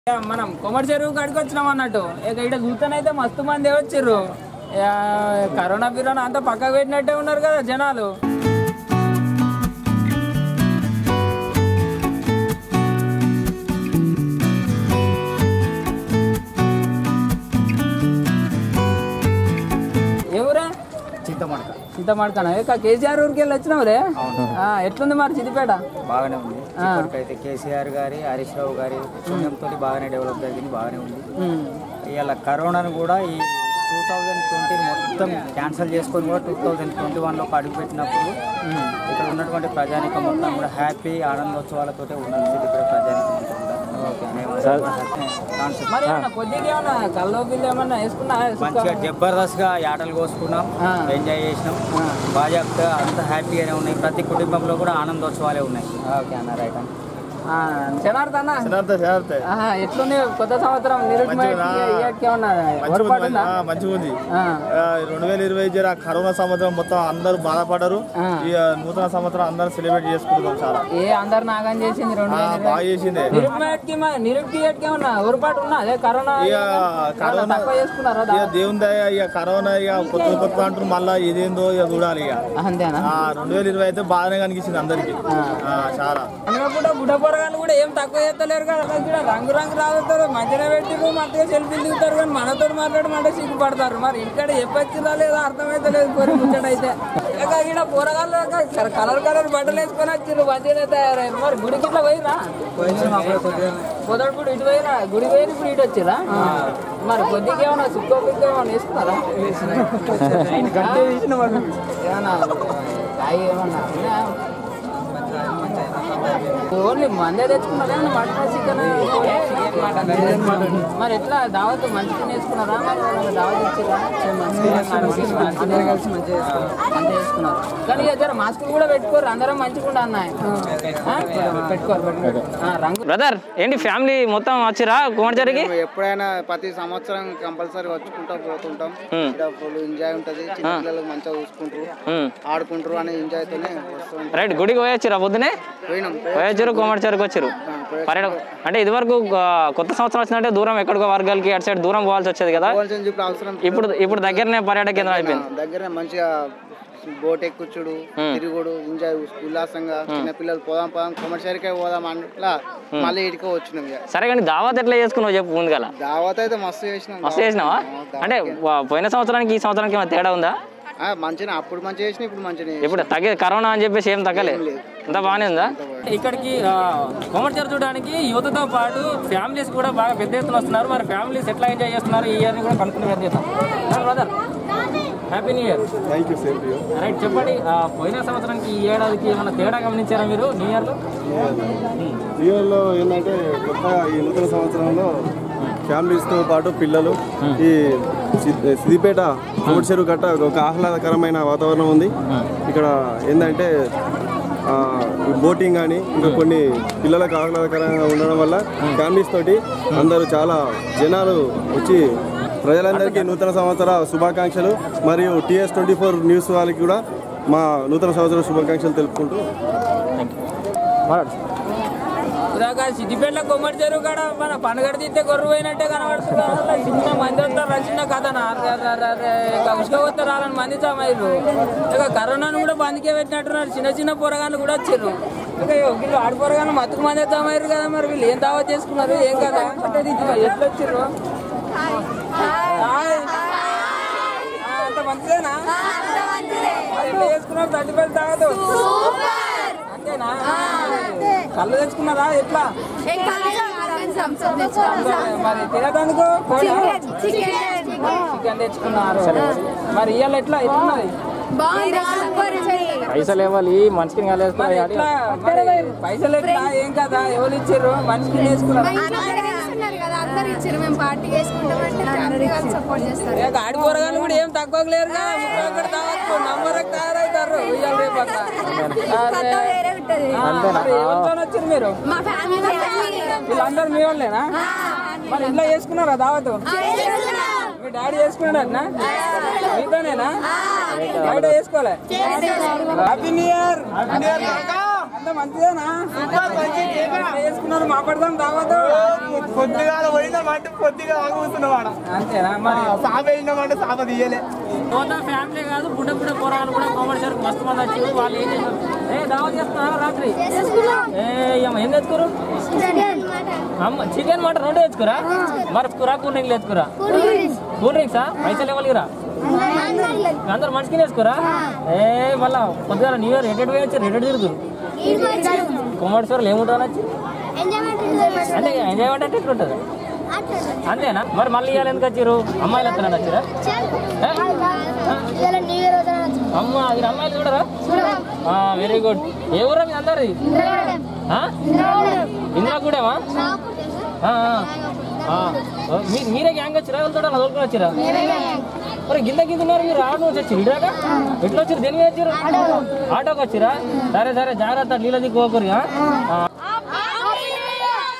ఇక మనం కొమర్ చెరువు కాడికి వచ్చినాం అన్నట్టు ఇక ఇక్కడ చూస్తేనైతే మస్తు మంది వచ్చిర్రు ఇక కరోనా బిరోనా అంతా పక్కకు పెట్టినట్టే ఉన్నారు కదా జనాలు ఎవరే చింతమడక సీతమాడకన ఇక కేసీఆర్ ఊరికి వెళ్ళి వచ్చినావులే ఆ, ఎట్లుంది మరి సిద్దిపేట బాగానే ఉంది ఇప్పటికైతే కేసీఆర్ గారి హరీష్ రావు గారి పుణ్యంతో బాగానే డెవలప్ జరిగింది బాగానే ఉంది ఉమ్. ఇవాళ కరోనాను కూడా ఈ టూ థౌజండ్ ట్వంటీ మొత్తం క్యాన్సిల్ చేసుకొని కూడా టూ థౌజండ్ ట్వంటీ వన్లోకి అడుగుపెట్టినప్పుడు ఇక్కడ ఉన్నటువంటి ప్రజానికం మొత్తం కూడా హ్యాపీ ఆనందోత్సవాలతోటే ఉన్నది సిద్దిపేట ప్రజానికం అంతా కూడా కాన్సెప్ట్ మరి ఏమన్నా కొద్దిగా ఏమన్నా కల్లో బిల్లు ఏమన్నా వేసుకున్నా మంచిగా జబర్దస్త్గా ఆటలు కోసుకున్నాం ఆ. ఎంజాయ్ చేసినాం బాగా అంత హ్యాపీగానే ఉన్నాయి ప్రతి కుటుంబంలో కూడా ఆనందోత్సవాలే ఉన్నాయి ఓకే అన్న రైట్ అన్న జనార్దన్ అన్న శనార్థ శనార్థ ఆహా, ఎట్లుంది కొత్త సంవత్సరం ఏమన్నా ఏర్పాటుందా మంచిగా ఉంది ఆ, ఆ, రెండు వేల ఇరవై జర కరోనా సంవత్సరం మొత్తం అందరూ బాధపడ్డారు ఆ. ఈ నూతన సంవత్సరం అందరూ సెలబ్రేట్ చేసుకుంటున్నాం చాలా ఏ అందరు నాగం చేసింది రెండు ఆ, వేల ఇరవై. బాగా చేసిందే నిరుపేటకి మ- నిరుపేటకి ఏమన్నా ఊరుపాటు ఉన్నా అదే కరోనా ఇక చాలా కరోనా తక్కువ చేసుకున్నారా ఇక దేవుని దయ ఇక కరోనా ఇక కొత్త కొత్త అంటారు మళ్ళీ ఇదేందో ఇక చూడాలి ఇక అంతేనా ఆ, రెండు వేల ఇరవై అయితే బాగానే కనిపించింది అందరికి చాలా అందులో కూడా బుడ్డ పొరగాళ్ళు కూడా ఏం తక్కువ చేస్తలేరు కదా అలా కూడా రంగు రంగు రావుతారు మంచిగా పెట్టిరు మంచిగా సెల్ఫీలు దిగుతారు కానీ మనతో మాట్లాడమంటే సిగ్గుపడతారు మరి ఇక్కడ చెప్పొచ్చిందా లేదా అర్థమైతే లేదు కోరి ముచ్చటైతే ఇక ఇక్కడ పొరగాళ్ళు కలర్ కలర్ బట్టలు వేసుకొని వచ్చిర్రు మంచిగా తయారయ్యారు మరి గుడికి ఇట్లా పోయిరా పొదడుపుడు ఇటు పోయిరా గుడి పోయి ఇప్పుడు ఇటు వచ్చిరా మరి కొద్దిగా ఏమన్నా సుక్కో పిక్కో ఏమన్నా వేసుకున్నారా ఏమన్నా కాయ ఏమన్నా ఉన్నాయా? ఓన్లీ మందే తెచ్చుకున్నారా ఏమన్నా మటన్ చికెన్ మరి ఎట్లా దావత్ మంచిగా నేర్చుకున్నారా మరి ఏమన్నా దావత్ ఇచ్చిరా అందరూ కలిసి మంచిగా చేసుకున్నారు కానీ ఇక జర మాస్క్ కూడా పెట్టుకోరు అందరం మంచిగా ఉండ అన్న పెట్టుకోరు పెట్టుకోరు ఆ, రంగు బ్రదర్ ఏంటి ఫ్యామిలీ మొత్తం వచ్చిరా కుమార్చారికి మేము ఎప్పుడైనా ప్రతి సంవత్సరం కంపల్సరీ వచ్చుకుంటా పోతుంటాం ఇక్కడ ఫుల్ ఎంజాయ్ ఉంటది చిన్న పిల్లలు మంచిగా చూసుకుంటారు ఆడుకుంటారు అనే ఎంజాయ్ తోనే వస్తాం రైట్ గుడికి పోయొచ్చిరా పొద్దునే పోయినాం పోయొచ్చారు కుమార్చారికి వచ్చారు పర్యటన అంటే ఇదివరకు ఆ, కొత్త సంవత్సరం వచ్చినట్టే దూరం ఎక్కడికో వర్గాలకి అటు సైడ్ దూరం పోవాల్సి వచ్చేది కదా పోవాల్సిన చెప్పి అవసరం ఇప్పుడు ఇప్పుడు దగ్గరనే పర్యాటక కేంద్రం అయిపోయింది దగ్గర మంచిగా బోట్ ఎక్కుచుడు తిరుగుడు ఎంజాయ్ ఉల్లాసంగా చిన్న పిల్లలు పోదాం పోదాం కొమర్షియల్కే పోదాం అట్లా మళ్ళీ ఇటుకే వచ్చినాం ఇక సరే కానీ దావత్ ఎట్లా చేసుకున్నావు చెప్పు ముందుగల దావత్ అయితే మస్తు చేసినాం మస్తు చేసినావా అంటే వా- పోయిన సంవత్సరానికి ఈ సంవత్సరానికి ఏమైనా తేడా ఉందా ఆ, మంచిగా అప్పుడు మంచిగా చేసిన ఇప్పుడు మంచిగా ఇప్పుడు తగ్గే కరోనా అని చెప్పేసి ఏం తగ్గలే అంతా బాగానే ఉందా ఇక్కడికి కోమర్చర్ చూడడానికి యువతతో పాటు ఫ్యామిలీస్ కూడా బాగా పెద్ద ఎత్తున వస్తున్నారు మరి ఫ్యామిలీస్ ఎట్లా ఎంజాయ్ చేస్తున్నారు ఈ ఇయర్ కూడా కనుక్కుని ప్రయత్నిస్తాం brother happy new year thank you same you right చెప్పండి ఆ, పోయిన సంవత్సరానికి ఈ ఏడాదికి ఏమైనా తేడా గమనించారా మీరు న్యూ ఇయర్లో ఇయర్లో ఏంటంటే కొత్తగా ఈ నూతన సంవత్సరంలో ఫ్యామిలీస్తో పాటు పిల్లలు ఈ సి- సిద్దిపేట కోటి చెరువు కట్ట ఒక ఆహ్లాదకరమైన వాతావరణం ఉంది ఇక్కడ ఏంటంటే ఆ, ఈ బోటింగ్ కానీ ఇంకా కొన్ని పిల్లలకు ఆహ్లాదకరంగా ఉండడం వల్ల ఫ్యామిలీస్ తోటి అందరూ చాలా జనాలు వచ్చి ప్రజలందరికీ నూతన సంవత్సర శుభాకాంక్షలు మరియు టీఎస్ ట్వంటీ ఫోర్ న్యూస్ వాళ్ళకి కూడా మా నూతన సంవత్సర శుభాకాంక్షలు తెలుపుకుంటూ ఇదాక సిద్దిపేటలో కొమ్మరి చెరువు కాడ మన పండుగ తీస్తే గొర్రె పోయినట్టే కనబడుతుంది అసలు చిన్న మంది వస్తారు చిన్న కథ ఉసుకపోతే రాలని మంది చమైరు ఇక కరోనాను కూడా బందికే పెట్టినట్టున్నారు చిన్న చిన్న పొరగాళ్ళు కూడా వచ్చారు ఇక వీళ్ళు ఆడి పొరగాళ్ళు మతుకు మంది చమైరు కదా మరి వీళ్ళు ఏం దావా చేసుకున్నారు ఏం కదా ఎట్లా వచ్చారు అంత మంచిదేనా మరి ఎట్లా చేసుకున్నారు తట్టిపల్లి తాగదు అంతేనా కళ్ళు తెచ్చుకున్నారా ఎట్లా మరి తినడానికి చికెన్ తెచ్చుకున్నారు మరి ఇవాళ ఎట్లా ఎట్లున్నది పైసలు ఇవ్వాలి మనిషికి మరి ఎట్లా మరి పైసలు ఎట్లా ఏం కదా ఎవరు ఇచ్చారు మనిషికి వేసుకున్నారు అందరు ఇచ్చారు మేము పార్టీ చేసుకుంటామంటే ఫ్యామిలీ వాళ్ళు సపోర్ట్ చేస్తారు ఇక ఆడి కూరగాయలు కూడా ఏం తక్కువ లేరు కదా ముప్పై ఒకటి తాగొచ్చు నంబర్ తయారవుతారు ఇవాళ రేపు అట్లా. కథ వేరే ఉంటది మరి ఎవరితో వచ్చారు మీరు మా ఫ్యామిలీ వీళ్ళందరూ మీ వాళ్ళేనా మరి ఇంట్లో చేసుకున్నారా దావతు మీ డాడీ చేసుకున్నాడన్నా మీతోనేనా బయట చేసుకోలే హ్యాపీ న్యూ ఇయర్ అంత మంచిదేనా వేసుకున్నారు మాట్లాడదాం దావద్దు పొద్దుగా పోయిందామంటే పొద్దుగా కూర్చున్నవాడ అంతేనా మరి సాప వెళ్ళినామంటే సాప తీయలే మొత్తం ఫ్యామిలీ కాదు బుడ్డ బుడ్డ పోరాలు కూడా కామర్షియల్ మస్తు మంది వచ్చి వాళ్ళు ఏం చేస్తారు ఏ దావత్ చేస్తున్నారా రాత్రి ఏ అమ్మ ఏం తెచ్చుకోరు అమ్మ చికెన్ మటన్ రెండు తెచ్చుకురా మరి కూర కూల్ డ్రింక్ తెచ్చుకురా కూల్ డ్రింక్సా పైసలు ఇవ్వలేరా అందరు మనిషికి వేసుకురా ఏ మళ్ళా పొద్దుగా న్యూ ఇయర్ ఎటు పోయి వచ్చి రెడీ తిరుగురు కుమ్మడిశ్వరులు ఏముంటారు వచ్చి అంటే ఎంజాయ్మెంట్ అంటే ఎట్లుంటుంది అంతేనా మరి మళ్ళీ ఇవాళ ఎందుకు వచ్చారు అమ్మాయిలు ఎత్తున్నారు వచ్చారా అమ్మ అది అమ్మాయిలు చూడరా వెరీ గుడ్ ఏ ఊరా మీ అందరి ఇందిరా కూడామా మీరే గ్యాంగ్ వచ్చిరా వెళ్తాడా వదులుకొని వచ్చిరా మరి గింద గింద ఉన్నారు మీరు ఆటో నుంచి వచ్చి ఇడాక ఎట్లా వచ్చారు దేని మీద వచ్చారు ఆటోకి వచ్చిరా సరే సరే జాగ్రత్త నీళ్ళ దిక్కు పోకరు